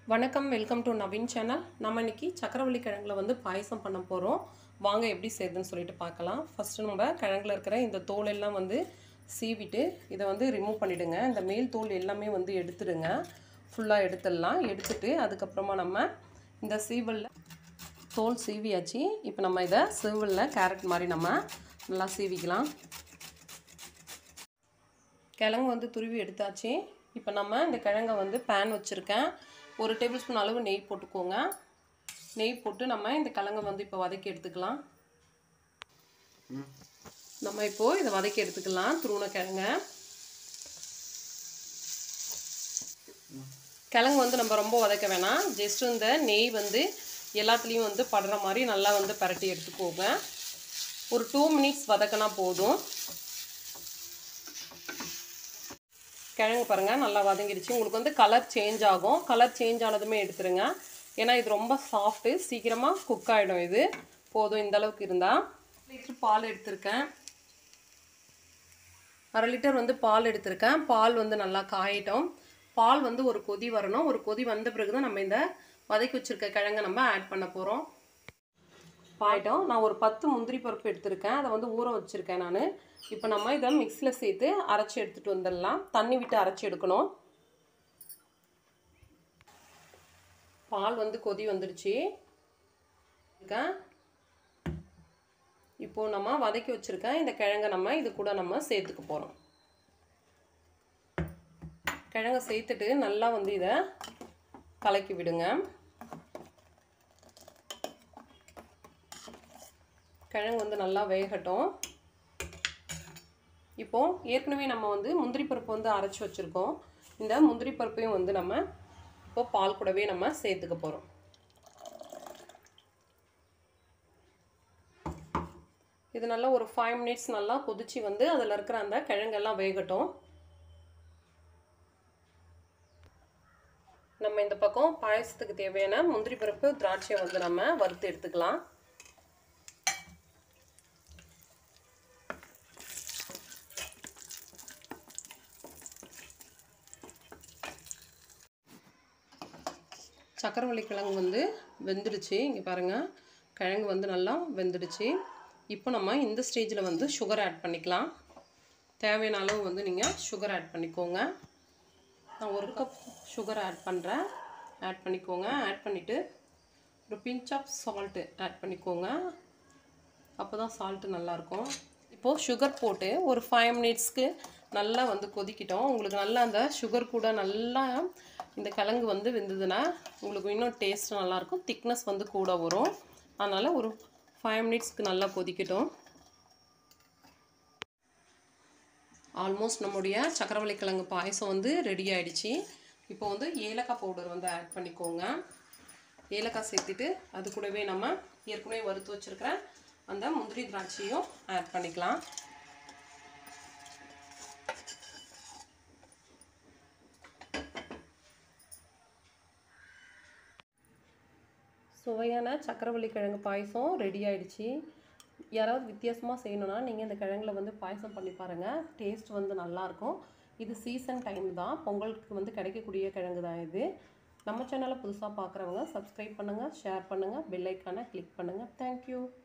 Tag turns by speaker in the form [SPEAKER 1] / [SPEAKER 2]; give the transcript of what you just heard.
[SPEAKER 1] வணக்கம் welcome to Naveen channel நம்ம இன்னைக்கு சக்கரவள்ளி கிழங்குல வந்து பாயசம் பண்ண போகிறோம் வாங்க எப்படி செய்யுதுன்னு சொல்லிட்டு பார்க்கலாம் ஃபஸ்ட்டு நம்ம கிழங்குல இருக்கிற இந்த தோல் எல்லாம் வந்து சீவிட்டு இதை வந்து ரிமூவ் பண்ணிவிடுங்க இந்த மேல் தோல் எல்லாமே வந்து எடுத்துடுங்க ஃபுல்லாக எடுத்துடலாம் எடுத்துட்டு அதுக்கப்புறமா நம்ம இந்த சீவலில் தோல் சீவியாச்சு இப்போ நம்ம இதை சீவலில் கேரட் மாதிரி நம்ம நல்லா சீவிக்கலாம் கிழங்கு வந்து துருவி எடுத்தாச்சு இப்போ நம்ம இந்த கிழங்கை வந்து பேன் வச்சுருக்கேன் ஒரு டேபிள் ஸ்பூன் அளவு நெய் போட்டுக்கோங்க நெய் போட்டு நம்ம இந்த கிழங்கை வந்து இப்போ வதக்கி எடுத்துக்கலாம் நம்ம இப்போது இதை வதக்கி எடுத்துக்கலாம் துருவன கிழங்க கிழங்கு வந்து நம்ம ரொம்ப வதக்க வேணாம் ஜஸ்ட் இந்த நெய் வந்து எல்லாத்துலேயும் வந்து படுற மாதிரி நல்லா வந்து பரட்டி எடுத்துக்கோங்க ஒரு டூ மினிட்ஸ் வதக்கினா போதும் கிழங்கு பாருங்கள் நல்லா வதங்கிடுச்சு உங்களுக்கு வந்து கலர் சேஞ்ச் ஆகும் கலர் சேஞ்ச் ஆனதுமே எடுத்துருங்க ஏன்னா இது ரொம்ப சாஃப்ட்டு சீக்கிரமாக குக் ஆகிடும் இது போதும் இந்த அளவுக்கு இருந்தால் லிட்டர் பால் எடுத்திருக்கேன் அரை லிட்டர் வந்து பால் எடுத்திருக்கேன் பால் வந்து நல்லா காயிட்டோம் பால் வந்து ஒரு கொதி வரணும் ஒரு கொதி வந்த பிறகு தான் நம்ம இந்த வதக்கி வச்சுருக்க கிழங்கை நம்ம ஆட் பண்ண போகிறோம் பாயிட்டோம் நான் ஒரு பத்து முந்திரி பருப்பு எடுத்திருக்கேன் அதை வந்து ஊற வச்சுருக்கேன் நான் இப்போ நம்ம இதை மிக்ஸியில் சேர்த்து அரைச்சி எடுத்துகிட்டு வந்துடலாம் தண்ணி விட்டு அரைச்சி எடுக்கணும் பால் வந்து கொதி வந்துடுச்சு இப்போது நம்ம வதக்கி வச்சுருக்கேன் இந்த கிழங்கை நம்ம இது கூட நம்ம சேர்த்துக்க போகிறோம் கிழங்கை சேர்த்துட்டு நல்லா வந்து இதை கலக்கி விடுங்க கிழங்கு வந்து நல்லா வேகட்டும் இப்போது ஏற்கனவே நம்ம வந்து முந்திரி பருப்பு வந்து அரைச்சி வச்சுருக்கோம் இந்த முந்திரி பருப்பையும் வந்து நம்ம இப்போ பால் கூடவே நம்ம சேர்த்துக்க போகிறோம் இது நல்லா ஒரு ஃபைவ் மினிட்ஸ் நல்லா கொதிச்சு வந்து அதில் இருக்கிற அந்த கிழங்கெல்லாம் வேகட்டும் நம்ம இந்த பக்கம் பாயசத்துக்கு தேவையான முந்திரி பருப்பு திராட்சையை வந்து நம்ம வறுத்து எடுத்துக்கலாம் சக்கரவள்ளி கிழங்கு வந்து வெந்துடுச்சு இங்கே பாருங்கள் கிழங்கு வந்து நல்லா வெந்துடுச்சு இப்போ நம்ம இந்த ஸ்டேஜில் வந்து சுகர் ஆட் பண்ணிக்கலாம் தேவையான அளவு வந்து நீங்கள் சுகர் ஆட் பண்ணிக்கோங்க நான் ஒரு கப் சுகர் ஆட் பண்ணுறேன் ஆட் பண்ணிக்கோங்க ஆட் பண்ணிவிட்டு ஒரு பிஞ்ச் ஆஃப் சால்ட்டு ஆட் பண்ணிக்கோங்க அப்போ தான் சால்ட்டு நல்லாயிருக்கும் இப்போது சுகர் போட்டு ஒரு ஃபைவ் மினிட்ஸ்க்கு நல்லா வந்து கொதிக்கிட்டோம் உங்களுக்கு நல்லா அந்த சுகர் கூட நல்லா இந்த கிழங்கு வந்து வெந்ததுன்னா உங்களுக்கு இன்னும் டேஸ்ட் நல்லாயிருக்கும் திக்னஸ் வந்து கூட வரும் அதனால் ஒரு ஃபைவ் மினிட்ஸ்க்கு நல்லா கொதிக்கட்டும் ஆல்மோஸ்ட் நம்முடைய சக்கரவள்ளி கிழங்கு பாயசம் வந்து ரெடி ஆகிடுச்சு இப்போ வந்து ஏலக்காய் பவுடர் வந்து ஆட் பண்ணிக்கோங்க ஏலக்காய் சேர்த்துட்டு அது கூடவே நம்ம ஏற்கனவே வறுத்து வச்சுருக்கிற அந்த முந்திரி திராட்சையும் ஆட் பண்ணிக்கலாம் சுவையான சக்கரவள்ளி கிழங்கு பாயசம் ரெடி ஆயிடுச்சு யாராவது வித்தியாசமாக செய்யணுன்னா நீங்கள் இந்த கிழங்குல வந்து பாயசம் பண்ணி பாருங்கள் டேஸ்ட் வந்து நல்லாயிருக்கும் இது சீசன் டைம் தான் பொங்கலுக்கு வந்து கிடைக்கக்கூடிய கிழங்கு தான் இது நம்ம சேனலை புதுசாக பார்க்குறவங்க சப்ஸ்கிரைப் பண்ணுங்கள் ஷேர் பண்ணுங்கள் பெல் ஐக்கானை கிளிக் பண்ணுங்கள் தேங்க்யூ